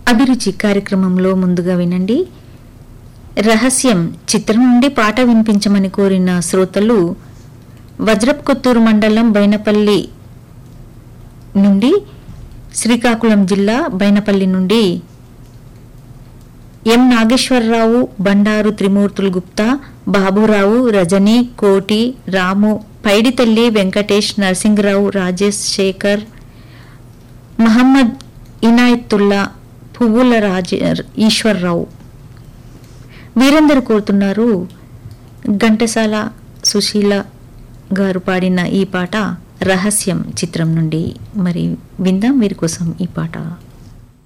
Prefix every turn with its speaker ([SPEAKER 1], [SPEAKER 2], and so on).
[SPEAKER 1] అభిరుచి కార్యక్రమంలో ముందుగా వినండి రహస్యం చిత్రం నుండి పాట వినిపించమని కోరిన శ్రోతలు వజ్రప్ కొత్తూరు మండలం బైనపల్లి నుండి శ్రీకాకుళం జిల్లా బైనపల్లి నుండి ఎం నాగేశ్వరరావు బండారు త్రిమూర్తులు గుప్తా బాబురావు రజని కోటి రాము పైడితల్లి వెంకటేష్ నరసింగరావు రాజేష్ శేఖర్ మహమ్మద్ ఇనాయతుల్లా పువ్వుల రాజ ఈశ్వర్రావు వీరందరూ కోరుతున్నారు ఘంటసాల సుశీల గారు పాడిన ఈ పాట రహస్యం చిత్రం నుండి మరి విందాం వీరి కోసం ఈ పాట